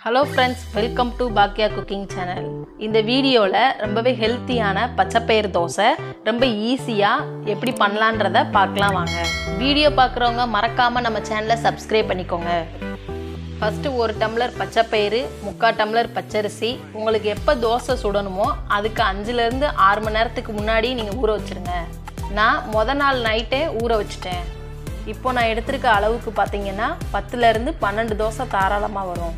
hello friends welcome to பாக்யா cooking channel இந்த வீடியோவில் ரொம்பவே ஹெல்த்தியான பச்சைப்பயிறு தோசை ரொம்ப ஈஸியாக எப்படி பண்ணலான்றத பார்க்கலாம் வாங்க வீடியோ பார்க்குறவங்க மறக்காமல் நம்ம சேனலை சப்ஸ்கிரைப் பண்ணிக்கோங்க ஃபஸ்ட்டு ஒரு டம்ளர் பச்சைப்பயிறு முக்கால் டம்ளர் பச்சரிசி உங்களுக்கு எப்போ தோசை சுடணுமோ அதுக்கு அஞ்சுலேருந்து ஆறு மணி நேரத்துக்கு முன்னாடி நீங்கள் ஊற வச்சுருங்க நான் முத நாள் நைட்டே ஊற வச்சுட்டேன் இப்போ நான் எடுத்திருக்க அளவுக்கு பார்த்தீங்கன்னா பத்துலேருந்து பன்னெண்டு தோசை தாராளமாக வரும்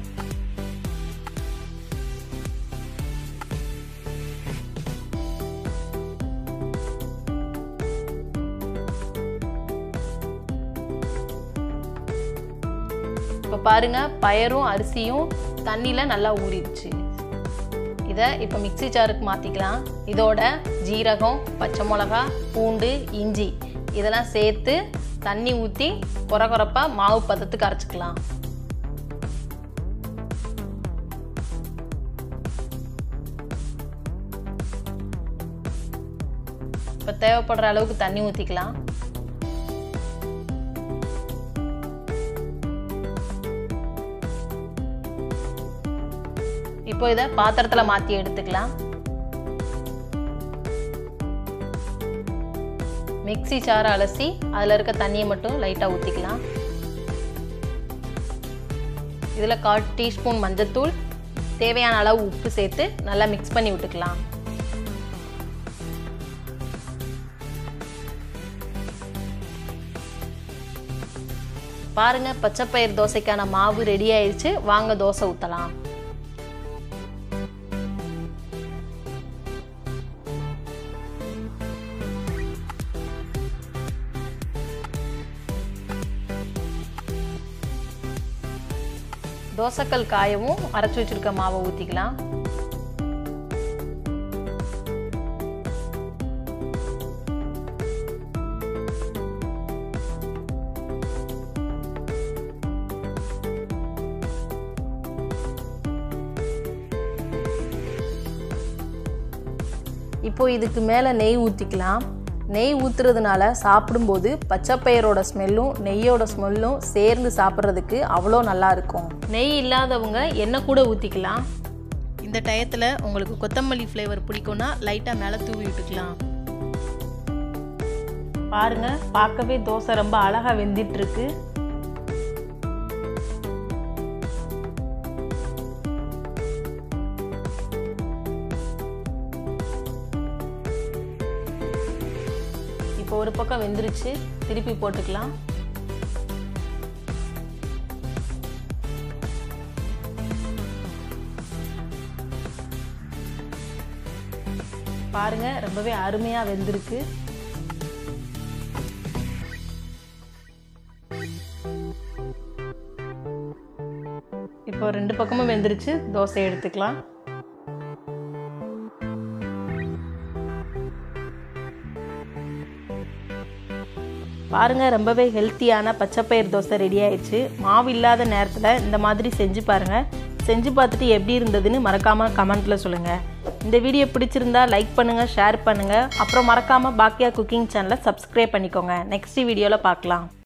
இப்போ பாருங்க பயரும் அரிசியும் தண்ணியில் நல்லா ஊறிடுச்சு இதை இப்போ மிக்சி ஜாருக்கு மாற்றிக்கலாம் இதோட ஜீரகம் பச்சை மிளகா பூண்டு இஞ்சி இதெல்லாம் சேர்த்து தண்ணி ஊற்றி குறை குறைப்பாக மாவு பதத்துக்கு அரைச்சிக்கலாம் இப்போ தேவைப்படுற அளவுக்கு தண்ணி ஊற்றிக்கலாம் இப்போ இதை பாத்திரத்தில் மாற்றி எடுத்துக்கலாம் மிக்சி சாரை அலசி அதில் இருக்க தண்ணியை மட்டும் லைட்டாக ஊற்றிக்கலாம் இதில் கால் டீஸ்பூன் மஞ்சத்தூள் தேவையான அளவு உப்பு சேர்த்து நல்லா மிக்ஸ் பண்ணி விட்டுக்கலாம் பாருங்க பச்சைப்பயிர் தோசைக்கான மாவு ரெடி ஆயிடுச்சு வாங்க தோசை ஊற்றலாம் தோசைக்கல் காயவும் அரைச்சி வச்சிருக்க மாவை ஊற்றிக்கலாம் இப்போ இதுக்கு மேலே நெய் ஊற்றிக்கலாம் நெய் ஊற்றுறதுனால சாப்பிடும்போது பச்சைப்பயிரோட ஸ்மெல்லும் நெய்யோட ஸ்மெல்லும் சேர்ந்து சாப்பிட்றதுக்கு அவ்வளோ நல்லா இருக்கும் நெய் இல்லாதவங்க எண்ணெய் கூட ஊற்றிக்கலாம் இந்த டயத்தில் உங்களுக்கு கொத்தமல்லி ஃப்ளேவர் பிடிக்கும்னா லைட்டாக மேலே தூவி விட்டுக்கலாம் பாருங்க பார்க்கவே தோசை ரொம்ப அழகாக வெந்திட்டு இருக்கு இப்போ ஒரு பக்கம் வெந்துருச்சு திருப்பி போட்டுக்கலாம் பாருங்க ரொம்பவே அருமையா வெந்திருக்கு இப்போ ரெண்டு பக்கமும் வெந்துருச்சு தோசை எடுத்துக்கலாம் பாருங்க ரொம்பவே ஹெல்த்தியான பச்சைப்பயிர் தோசை ரெடி ஆயிடுச்சு மாவு இல்லாத நேரத்தில் இந்த மாதிரி செஞ்சு பாருங்க செஞ்சு பார்த்துட்டு எப்படி இருந்ததுன்னு மறக்காம கமெண்ட்ல சொல்லுங்க இந்த வீடியோ பிடிச்சிருந்தா லைக் பண்ணுங்க ஷேர் பண்ணுங்க அப்புறம் மறக்காம பாக்கியா குக்கிங் சேனலை சப்ஸ்கிரைப் பண்ணிக்கோங்க நெக்ஸ்ட் வீடியோவில் பார்க்கலாம்